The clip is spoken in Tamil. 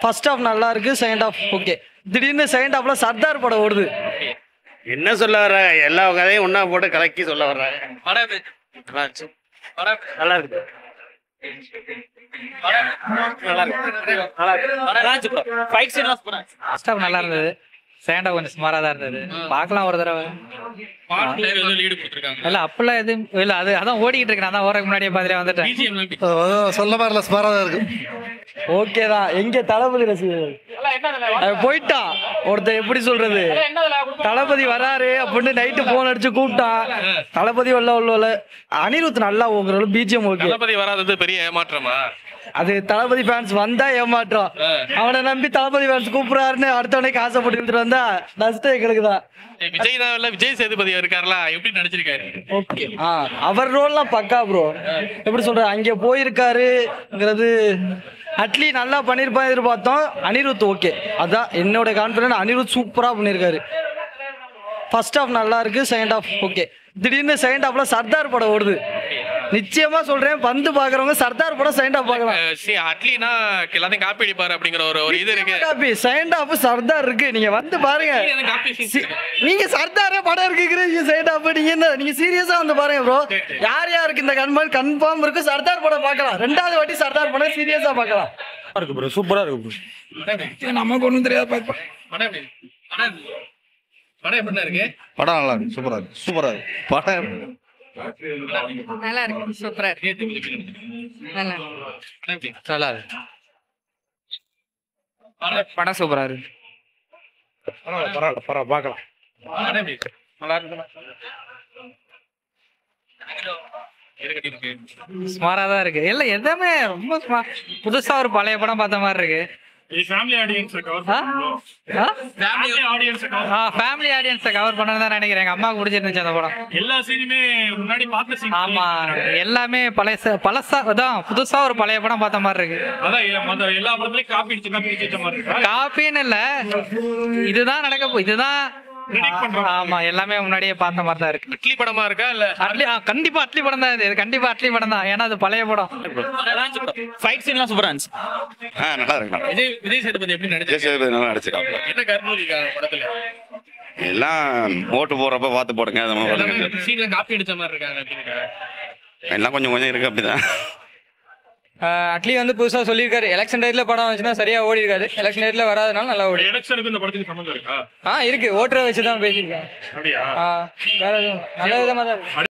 ஃபர்ஸ்ட் ஹாஃப் நல்லா இருக்கு செகண்ட் ஹாஃப் ஓகே திடீர்னு செகண்ட் ஹாஃப்ல சர்தார் படம் ஓடுது என்ன சொல்ல வர்றாங்க எல்லா கதையும் ஒண்ணா போட்டு கலக்கி சொல்ல வர்றாங்க படம் எப்படி? நல்லா இருந்துச்சு. படம் நல்லா இருக்கு நல்லா இருக்கு நல்லா இருக்கு நல்லா இருந்துச்சு bro. Fight scene எல்லாம் super ஆ இருந்துச்சு. ஃபர்ஸ்ட் ஹாஃப் நல்லா இருந்தது செகண்ட் ஹாஃப் கொஞ்சம் சுமாராக தான் இருந்தது பார்க்கலாம் ஒரு தடவை பாட்டுல ஏதோ லீடு கொடுத்துருக்காங்க இல்ல அப்பெல்லாம் எதுவும் இல்ல அது அதான் ஓடிக்கிட்டு இருக்கு நான் தான் ஓரக்கு முன்னாடியே பார்த்துட்டு வந்துட்டேன் பிஜிஎம் எல்லாம் சொல்ல மாதிரி இல்லை சுமாராக தான் இருக்கு ஓகே தான் எங்க தளபதி ரசிகர்கள் அவன் போயிட்டான் ஒருத்தன் எப்படி சொல்றது தளபதி வராரு அப்படின்னு நைட்டு போன் அடிச்சு கூப்பிட்டான் தளபதி உள்ள உள்ள உள்ள அனிருத் நல்லா ஓங்குறாரு பிஜிஎம் ஓகே தளபதி வராதது பெரிய ஏமாற்றமா அது தளபதி ஃபேன்ஸ் வந்தா ஏமாற்றம் அவனை நம்பி தளபதி ஃபேன்ஸ் கூப்பிடுறாருன்னு அடுத்தவனே காசைப்பட்டு எடுத்துட்டு வந்தா நஷ்டம் எங்களுக்கு தான் ஏய், விஜய் தான் இல்ல விஜய் சேதுபதி இருக்காருல எப்படி நடிச்சிருக்காரு ஓகே ஆ அவர் ரோல்லாம் பக்கா ப்ரோ எப்படி சொல்ற அங்கே போயிருக்காருங்கிறது அட்லி நல்லா பண்ணியிருப்பா எதிர்பார்த்தோம் அனிருத் ஓகே அதான் என்னோட கான்ஃபிடன்ட் அனிருத் சூப்பராக பண்ணியிருக்காரு ஃபர்ஸ்ட் ஹாஃப் நல்லா இருக்கு செகண்ட் ஹாஃப் ஓகே திடீர்னு செகண்ட் ஹாஃப்ல சர்தார் படம் ஓடுது நிச்சயமா சொல்றேன் வந்து பாக்குறவங்க சர்தார் படம் செகண்ட் ஹாஃப் பார்க்கலாம் அஹ் சரி அட்லினா எல்லாத்தையும் காப்பி அடிப்பாரு அப்படிங்கிற ஒரு ஒரு இது இருக்கு காப்பி செகண்ட் ஹாஃப் சர்தார் இருக்கு நீங்க வந்து பாருங்க காப்பி சி- நீங்க சர்தாரே படம் இருக்குங்கிறீங்க சைட் ஆஃப் நீங்க என்ன நீங்க சீரியஸா வந்து பாருங்க ப்ரோ யார் யாருக்கு இந்த கன்ஃபார்ம் கன்ஃபார்ம் இருக்கு சர்தார் படம் பார்க்கலாம் ரெண்டாவது வாட்டி சர்தார் படம் சீரியஸா பார்க்கலாம் இருக்கு ப்ரோ சூப்பராக இருக்கு ப்ரோ நமக்கு ஒன்றும் தெரியாது பார்ப்போம் படம் எப்படி படம் எப்படி? படம் எப்படி இருக்கு படம் நல்லா இருக்கு சூப்பராக இருக்கு சூப்பராக இருக்கு படம் நல்லா இருக்கு சூப்பரா இருக்கு சேதுபதி எப்படி நடிச்சிருக்காரு? நல்லா இருக்கு. படம் எப்படி? நல்லா இருக்கு படம் சூப்பரா இருக்கு பரவாயில்ல பரவாயில்ல பரவாயில்ல பார்க்கலாம் படம் எப்படி இருக்கு? நல்லா இருக்கு எது கட்டி இருக்கு? சுமாரா தான் இருக்கு இல்ல எதுவுமே ரொம்ப சுமா- புதுசா ஒரு பழைய படம் பார்த்த மாதிரி இருக்கு இது ஃபேமிலி ஆடியன்ஸ் கவர் ஆ? ஆ? ஃபேமிலி ஆடியன்ஸ் ஆ ஃபேமிலி ஆடியன்ஸை கவர் பண்ணணும் தான் நினைக்கிறேன் எங்க அம்மாவுக்கு பிடிச்சிருந்துச்சு அந்த படம் எல்லா சீனுமே முன்னாடி பார்த்த சீன் ஆமா எல்லாமே பழைய பழசா அதான் புதுசா ஒரு பழைய படம் பார்த்த மாதிரி இருக்கு அதான் எ- மத்த எல்லா படத்துலயும் காப்பி அடிச்சு காப்பி அடிச்சு வச்ச மாதிரி இருக்கா காப்பின்னு இல்ல இதுதான் நடக்க போ இதுதான் Predict பண்றோம். ஆமா எல்லாமே முன்னாடியே பார்த்த மாதிரி தான் இருக்கு அட்லி படமா இருக்கா இல்ல அட்லி ஆ, கண்டிப்பா அட்லி படம் தான் இது இது கண்டிப்பா அட்லி படம் தான் ஏன்னா அது பழைய படம் நல்லா இருந்துச்சு bro. Fight scene எல்லாம் super ஆ இருந்துச்சு. ஆ நல்லா இருக்கு நல்லா விஜய் விஜய் சேதுபதி எப்படி நடிச்சிருக்காரு சேதுபதி நல்லா நடிச்சிருக்காங்க என்ன கருத்து இருக்காங்க படத்துல எல்லாம் ஓட்டு போடுறப்ப பார்த்து போடுங்க அது மாதிரி எல்லாமே போடுங்க. சீன்ல காப்பி அடிச்ச மாதிரி இருக்காங்க அப்படின்னு எல்லாம் கொஞ்சம் கொஞ்சம் இருக்கு அப்படிதான் அட்லி வந்து புதுசா சொல்லியிருக்காரு எலெக்ஷன் டயத்துல படம் வந்துச்சுன்னா சரியா ஓடி இருக்காது எலெக்ஷன் டயத்துல வராதனால நல்லா ஓடி எலெக்ஷனுக்கு இந்த படத்துக்கு சம்மந்தம் இருக்கா ஆ இருக்கு ஓட்டுற வச்சு தான் பேசியிருக்காங்க அப்படியா ஆ வேற எதுவும் நல்ல விதமா தான் இருக்கு